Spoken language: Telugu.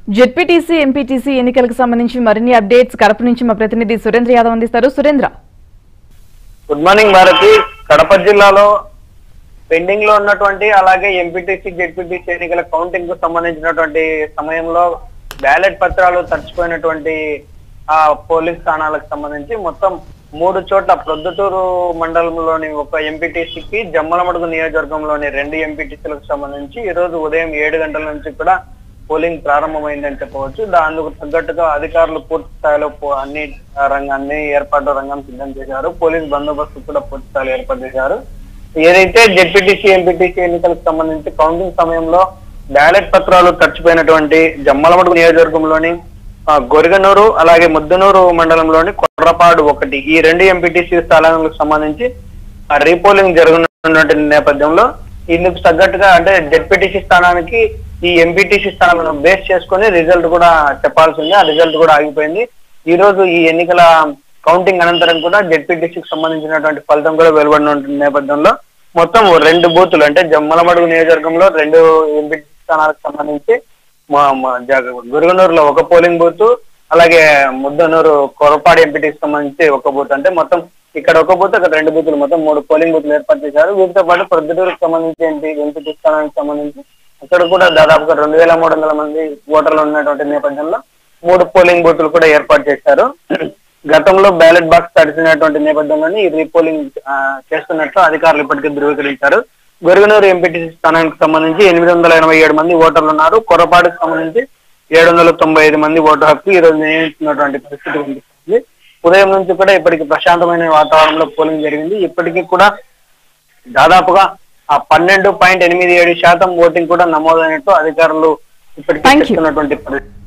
జెడ్పీటీసీ ఎంపీటీసీ ఎన్నికలకు సంబంధించి మరిన్ని అప్డేట్స్ కడప నుంచి మా ప్రతినిధి సురేంద్ర యాదవ్ అందిస్తారు సురేంద్ర గుడ్ మార్నింగ్ భారతి కడప జిల్లాలో పెండింగ్ లో ఉన్నటువంటి అలాగే ఎంపీటీసీ జెడ్పీటీసీ ఎన్నికల కౌంటింగ్ కు సంబంధించినటువంటి సమయంలో బ్యాలెట్ పత్రాలు తడిచిపోయినటువంటి ఆ పోలింగ్ స్థానాలకు సంబంధించి మొత్తం మూడు చోట్ల ప్రొద్దుటూరు మండలంలోని ఒక ఎంపీటీసీకి జమ్మలమడుగు నియోజకవర్గంలోని రెండు ఎంపీటీసీలకు సంబంధించి ఈ రోజు ఉదయం ఏడు గంటల నుంచి కూడా పోలింగ్ ప్రారంభమైందని చెప్పవచ్చు దానికి తగ్గట్టుగా అధికారులు పూర్తి స్థాయిలో పో- అన్ని రంగం అన్ని ఏర్పాటు రంగం సిద్ధం చేశారు పోలీస్ బందోబస్తు కూడా పూర్తి స్థాయిలో ఏర్పాటు చేశారు ఏదైతే జెడ్పీటీసీ ఎంపీటీసీ ఎన్నికలకు సంబంధించి కౌంటింగ్ సమయంలో బ్యాలెట్ పత్రాలు ఖర్చుపోయినటువంటి జమ్మలమడుగు నియోజకవర్గంలోని ఆ, గొరిగనూరు అలాగే ముద్దనూరు మండలంలోని కొర్రపాడు ఒకటి ఈ రెండు ఎంపీటీసీ స్థలాలకు సంబంధించి ఆ రీపోలింగ్ జరగనున్నటువంటి నేపథ్యంలో ఇందుకు తగ్గట్టుగా అంటే జెడ్పీటీసీ స్థానానికి ఈ ఎంపీటీసీ స్థానాలను బేస్ చేసుకొని రిజల్ట్ కూడా చెప్పాల్సింది ఆ రిజల్ట్ కూడా ఆగిపోయింది ఈ రోజు ఈ ఎన్నికల కౌంటింగ్ అనంతరం కూడా జెడ్పీటీసీకి సంబంధించినటువంటి ఫలితం కూడా వెలువడిన నేపథ్యంలో మొత్తం రెండు బూతులు అంటే జమ్మలమడుగు నియోజకవర్గంలో రెండు ఎంపీటీ స్థానాలకు సంబంధించి మా మా జగ- గురుగనూరులో ఒక పోలింగ్ బూత్ అలాగే ముద్దనూరు కొరపాడు ఎంపీటీకి సంబంధించి ఒక బూత్ అంటే మొత్తం ఇక్కడ ఒక బూత్ అక్కడ రెండు బూతులు మొత్తం మూడు పోలింగ్ బూత్లు ఏర్పాటు చేశారు వీటితో పాటు ప్రొద్దుటూరుకు సంబంధించి ఎంపీ ఎంపీటీ స్థానానికి సంబంధించి అక్కడ కూడా దాదాపుగా రెండు వేల మూడు వందల మంది ఓటర్లు ఉన్నటువంటి నేపథ్యంలో మూడు పోలింగ్ బూత్లు కూడా ఏర్పాటు చేశారు గతంలో బ్యాలెట్ బాక్స్ తడిసినటువంటి నేపథ్యంలోనే ఈ రీపోలింగ్ ఆ, చేస్తున్నట్లు అధికారులు ఇప్పటికే ధృవీకరించారు గొరుగునూరు ఎంపీటీసీ స్థానానికి సంబంధించి ఎనిమిది వందల ఎనభై ఏడు మంది ఓటర్లు ఉన్నారు కొరపాటుకు సంబంధించి ఏడు వందల తొంభై ఐదు మంది ఓటర్ హక్కు ఈ రోజు నిర్ణయించుకున్నటువంటి పరిస్థితి కనిపిస్తుంది ఉదయం నుంచి కూడా ఇప్పటికి ప్రశాంతమైన వాతావరణంలో పోలింగ్ జరిగింది ఇప్పటికీ కూడా దాదాపుగా ఆ పన్నెండు పాయింట్ ఎనిమిది ఏడు శాతం ఓటింగ్ కూడా నమోదైనట్టు అధికారులు ఇప్పటికీ Thank you. చెప్తున్నటువంటి పరిస్థితి